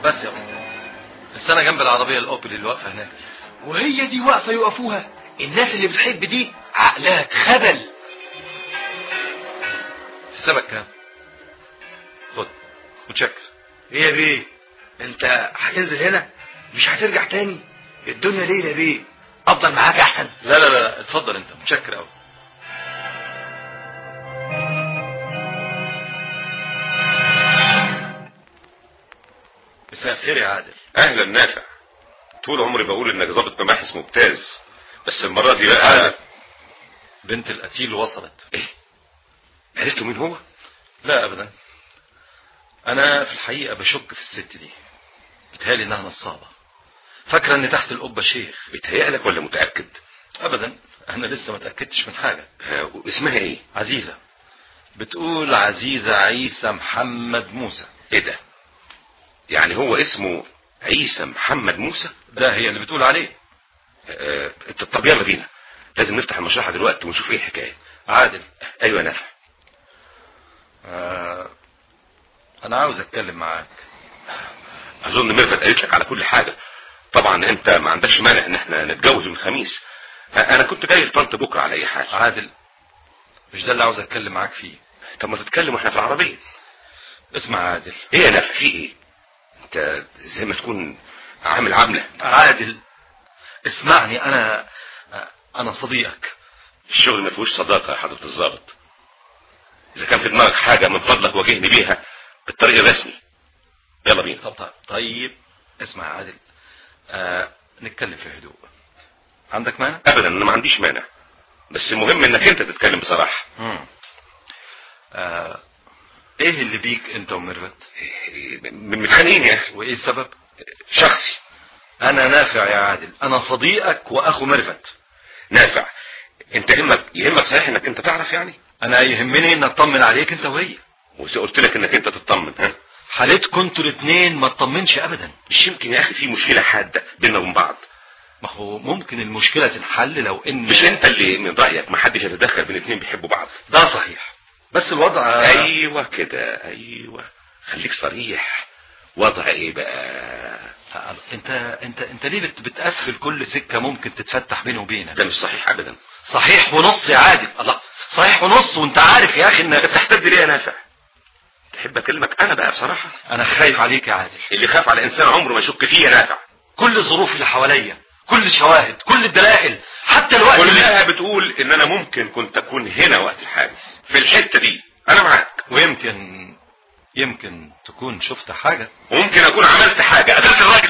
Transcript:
بس يا استاذ السنة جنب العربية الاوبل اللي واقفة هناك وهي دي واقفة يوقفوها الناس اللي بتحب دي عقلها اتخبل حسابك كام خد متشكر ايه يا بيه انت هتنزل هنا مش هترجع تاني الدنيا ليلة يا بيه افضل معاك احسن لا لا لا اتفضل انت متشكر قوي مساء الخير يا عادل اهلا نافع طول عمري بقول انك ضابط مباحث ممتاز بس المرة دي بقى عادل بنت القتيل وصلت ايه عرفتوا مين هو لا ابدا انا في الحقيقة بشك في الست دي بتهيألي انها نصابة فاكرة ان تحت القبة شيخ بيتهيألك ولا متأكد ابدا انا لسه ما اتأكدتش من حاجة ها، اسمها ايه عزيزة بتقول عزيزة عيسى محمد موسى ايه ده يعني هو اسمه عيسى محمد موسى ده هي اللي بتقول عليه اه انت طب يلا بينا لازم نفتح المشرحة دلوقتي ونشوف ايه الحكاية عادل ايوه يا نافع آه انا عاوز اتكلم معاك اظن ميرفت قالت لك على كل حاجة طبعا انت ما عندكش مانع ان احنا نتجوز من الخميس اه، انا كنت جاي لطنط بكرة على اي حاجة عادل مش ده اللي عاوز اتكلم معاك فيه طب ما تتكلم واحنا في العربية اسمع عادل ايه يا نافع في ايه انت زي ما تكون عامل عاملة عادل اسمعني انا انا صديقك الشغل ما فيهوش صداقة يا حضرة الضابط اذا كان في دماغك حاجة من فضلك واجهني بيها بالطريق الرسمي يلا بينا طب طب طيب اسمع يا عادل آه نتكلم في هدوء عندك مانع ابدا انا ما عنديش مانع بس المهم انك انت تتكلم بصراحة مم. آه ايه اللي بيك انت وميرفت م- متخانقين يا اخي وايه السبب شخصي انا نافع يا عادل انا صديقك واخو ميرفت نافع انت يهمك يهمك صحيح انك انت تعرف يعني انا يهمني ان اطمن عليك انت وهي وزي قلت لك انك انت تطمن ها حالتكم انتوا الاثنين ما تطمنش ابدا مش يمكن يا اخي في مشكلة حادة بيننا وبين بعض ما هو ممكن المشكلة تنحل لو ان مش انت اللي من رأيك ما حدش يتدخل بين اتنين بيحبوا بعض ده صحيح بس الوضع ايوه كده ايوه خليك صريح وضع ايه بقى انت انت انت ليه بت- بتقفل كل سكة ممكن تتفتح بيني وبينك ده مش صحيح ابدا صحيح ونص يا عادل الله صحيح ونص وانت عارف يا اخي ان انت بتحتد ليه يا نافع تحب اكلمك انا بقى بصراحة انا خايف عليك يا عادل اللي خاف على انسان عمره ما يشك فيه يا نافع كل الظروف اللي حواليا كل الشواهد كل الدلائل حتى الوقت اللي- كلها بتقول ان انا ممكن كنت اكون هنا وقت الحادث في الحتة دي انا معاك ويمكن يمكن تكون شفت حاجة وممكن اكون عملت حاجة قتلت الراجل